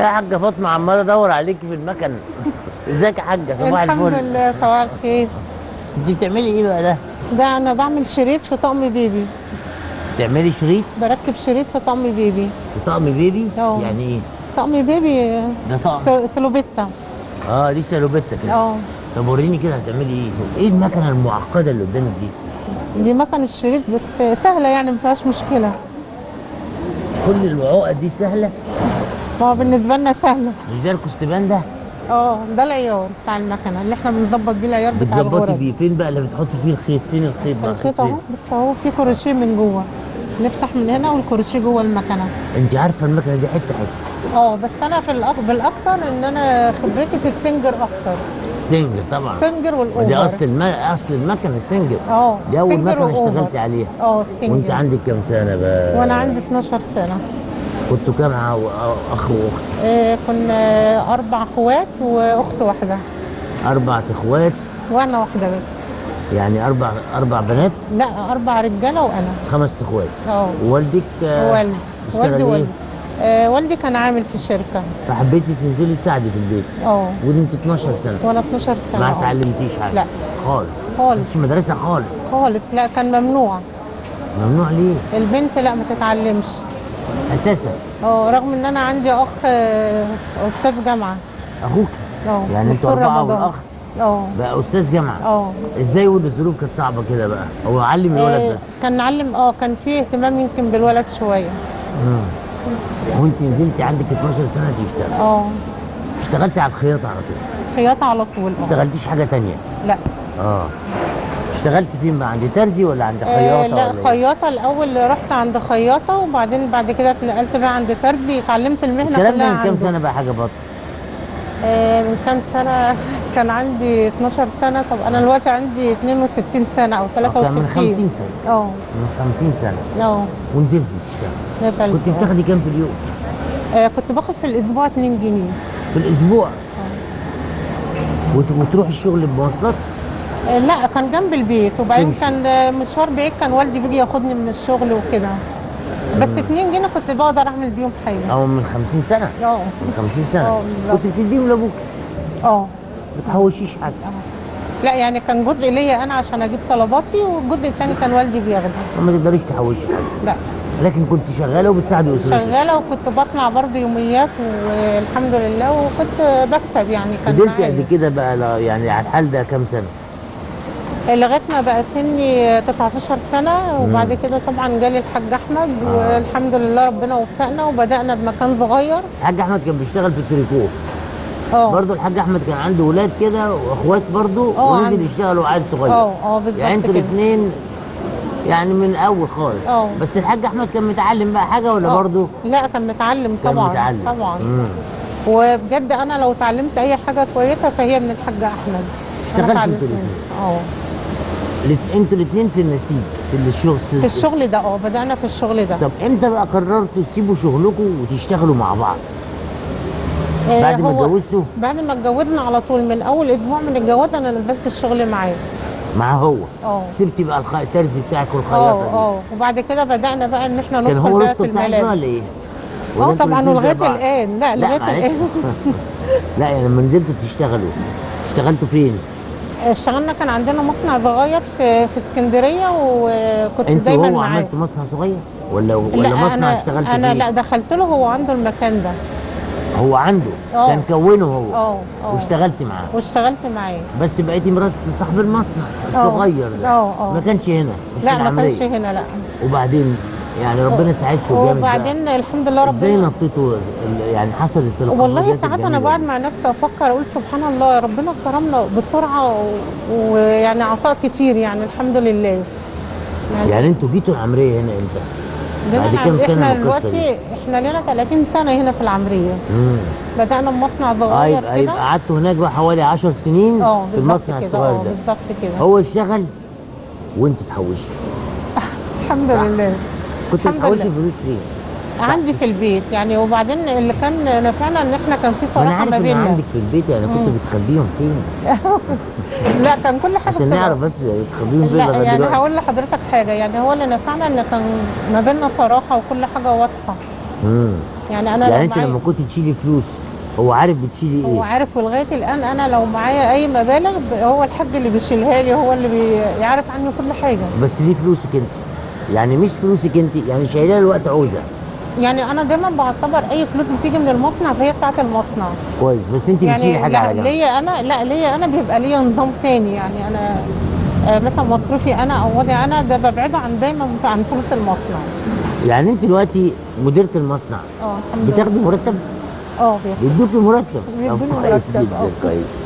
يا حاجه فاطمه عمال ادور عليكي في المكن ازيك يا حاجه صباح الحمد الفل لله صباح الخير انت بتعملي ايه بقى ده ده انا بعمل شريط في طقم بيبي بتعملي شريط بركب شريط في طقم بيبي في طقم بيبي اه. يعني ايه طقم بيبي ده طقم س- سلوبيتا اه دي سلوبيتا كده اه طب وريني كده هتعملي ايه ايه المكنه المعقده اللي قدامك دي دي مكن الشريط بس سهله يعني ما فيهاش مشكله كل العقد دي سهله ما هو بالنسبه لنا سهله مش ده الكوستبان ده اه ده العيار بتاع المكنه اللي احنا بنظبط بيه العيار بتاع بتظبطي الغرز بيه فين بقى اللي بتحطي فيه الخيط فين الخيط بقى الخيط فين اهو بس اهو في كروشيه من جوه نفتح من هنا والكروشيه جوه المكنه انت عارفه المكنه دي حته حته اه بس انا في الأك... بالاكتر ان انا خبرتي في السنجر اكتر سنجل طبعا السنجر والاوفر دي اصل الم... اصل المكنه السنجل اه دي اول سنجر مكنه وأوفر. اشتغلتي عليها اه وانت السنجر عندك كام سنه بقى وانا عندي 12 سنه كنتوا كام ع- اخ واخت آه كنا اربع اخوات واخت واحده اربع اخوات وانا واحده بس يعني اربع اربع بنات لا اربع رجاله وانا خمس اخوات اه ووالدك آه، والدي اشتغل والدي ايه؟ والدي آه والدي كان عامل في شركه فحبيتي تنزلي تساعدي في البيت اه وانت 12 سنه وانا 12 سنه ما آه. اتعلمتيش حاجه لا. خالص خالص مش مدرسه خالص خالص لا كان ممنوع ممنوع ليه البنت لا ما تتعلمش اساسا اه رغم ان انا عندي اخ آه، استاذ جامعه اخوك اه يعني انتوا دكتور اربعه رمضان. والاخ اه بقى استاذ جامعه اه ازاي والظروف كانت صعبه كده بقى هو علم الولد آه، بس كان نعلم اه كان فيه اهتمام يمكن بالولد شويه مم. وانت نزلتي عندك 12 سنه تشتغل اه اشتغلتي على الخياطه على طول خياطه على طول ما اه اشتغلتيش حاجه تانية لا اه اشتغلتي فين بقى عند ترزي ولا عند آه خياطه لا ولا إيه؟ خياطه الاول رحت عند خياطه وبعدين بعد كده اتنقلت بقى عند ترزي اتعلمت المهنه الكلام ده كلها من كام عنده سنه بقى حاجه بطل آه من كام سنه كان عندي 12 سنه طب انا دلوقتي عندي 62 سنه او كان 63 من 50 سنه اه من 50 سنه اه ونزلتي تشتغل نزلت كنت بتاخدي كام في اليوم آه كنت باخد في الاسبوع 2 جنيه في الاسبوع وت- وتروح الشغل بمواصلات آه لا كان جنب البيت وبعدين تمشي. كان آه، مشوار بعيد كان والدي بيجي ياخدني من الشغل وكده بس 2 جنيه كنت بقدر اعمل بيهم حاجه او من 50 سنه اه من 50 سنه اه بالظبط. كنت بتديهم لابوك اه ما تحوشيش حاجه لا يعني كان جزء ليا انا عشان اجيب طلباتي والجزء الثاني كان والدي بياخده ما تقدريش تحوشي حاجه لا لكن كنت شغاله وبتساعدي اسرتك شغاله وكنت بطلع برضه يوميات والحمد لله وكنت بكسب يعني كان فضلتي معايا قد كده بقى لا- يعني على الحال ده كام سنه لغايه ما بقى سني 19 سنه وبعد كده طبعا جالي الحاج احمد آه. والحمد لله ربنا وفقنا وبدانا بمكان صغير الحاج احمد كان بيشتغل في التريكو اه برضه الحاج احمد كان عنده ولاد كده واخوات برضه اه، ونزل عنده. يشتغل وعيل صغير اه اه بالظبط يعني انتوا كده الاثنين يعني من الاول خالص اه. بس الحاج احمد كان متعلم بقى حاجه ولا اه. برضه لا كان متعلم كان طبعا متعلم طبعا مم. وبجد انا لو اتعلمت اي حاجه كويسه فهي من الحاج احمد أنا اشتغلتوا اتعلمت انتوا منه. الاتنين؟ اه الات- انتوا الاثنين في النسيج في الشغل في الشغل ده اه بدانا في الشغل ده طب امتى بقى قررتوا تسيبوا شغلكم وتشتغلوا مع بعض آه، بعد ما هو اتجوزتوا بعد ما اتجوزنا على طول من اول اسبوع من الجواز انا نزلت الشغل معاه مع هو اه سبتي بقى الخ... الترزي بتاعك اه والخياطه دي اه وبعد كده بدانا بقى ان احنا كان هو ندخل بقى رزقه في بتاعك بقى الملابس ولا ايه؟ ولا اه انتوا طبعا الاتنين زي ولغايه بعض؟ الان لا لا لغايه معلش الان لا يعني لما نزلتوا تشتغلوا اشتغلتوا فين؟ اشتغلنا كان عندنا مصنع صغير في في اسكندريه وكنت انت دايما وهو معاه عملتوا مصنع صغير ولا ولا لا مصنع انا اشتغلت انا فيه؟ لا دخلت له هو عنده المكان ده هو عنده اه. كان كونه هو اه اه واشتغلتي معاه واشتغلت معاه بس بقيتي مرات صاحب المصنع اه. الصغير ده اه اه ما كانش هنا مش في لا ما العملية. كانش هنا لا وبعدين يعني ربنا ساعدكم جامد بقى. وبعدين الحمد لله ازاي ربنا نطيتوا ال- يعني حصلت والله القفزات ساعات انا الجميلة بقعد دي؟ مع نفسي افكر اقول سبحان الله ربنا كرمنا بسرعه و- ويعني عطاء كتير يعني الحمد لله يعني, يعني انتوا جيتوا العمريه هنا امتى؟ لنا بعد كام العم- سنة احنا من القصة دي؟ دلوقتي احنا لنا 30 سنه هنا في العمريه امم بدانا بمصنع اه صغير يبقى يبقى كده قعدتوا هناك بقى حوالي 10 سنين اه في بالظبط المصنع كده الصغير اه ده بالظبط كده هو اشتغل وانت تحوشي الحمد صح. لله كنت الحمد بتحوشي لله. فلوس فين؟ عندي في البيت يعني وبعدين اللي كان نفعنا ان احنا كان في ما انا صراحه عارف ما ان بيننا عندك في البيت يعني كنت بتخبيهم فين؟ لا كان كل حاجه عشان بتبقى- نعرف بس بتخبيهم فين لا لغايه يعني دلوقتي هقول لحضرتك حاجه يعني هو اللي نفعنا ان كان ما بيننا صراحه وكل حاجه واضحه امم يعني انا يعني لو انت معايا لما كنت تشيلي فلوس هو عارف بتشيلي هو ايه عارف ولغايه الان انا لو معايا اي مبالغ ب- هو الحاج اللي بيشيلها لي هو اللي بيعرف عني كل حاجه بس دي فلوسك انت يعني مش فلوسك انت يعني شايلها الوقت عوزه يعني انا دايما بعتبر اي فلوس بتيجي من المصنع فهي بتاعت المصنع كويس بس انت بتشيلي يعني حاجه لا على جنب ليا انا لا ليا انا بيبقى ليا نظام تاني يعني انا آه، مثلا مصروفي انا او وضعي انا ده ببعده عن دايما عن فلوس المصنع يعني انت دلوقتي مديره المصنع اه الحمد لله بتاخدي مرتب اه بياخد بيدوكي مرتب طب بيدوني كويس مرتب، جدا اه. كويس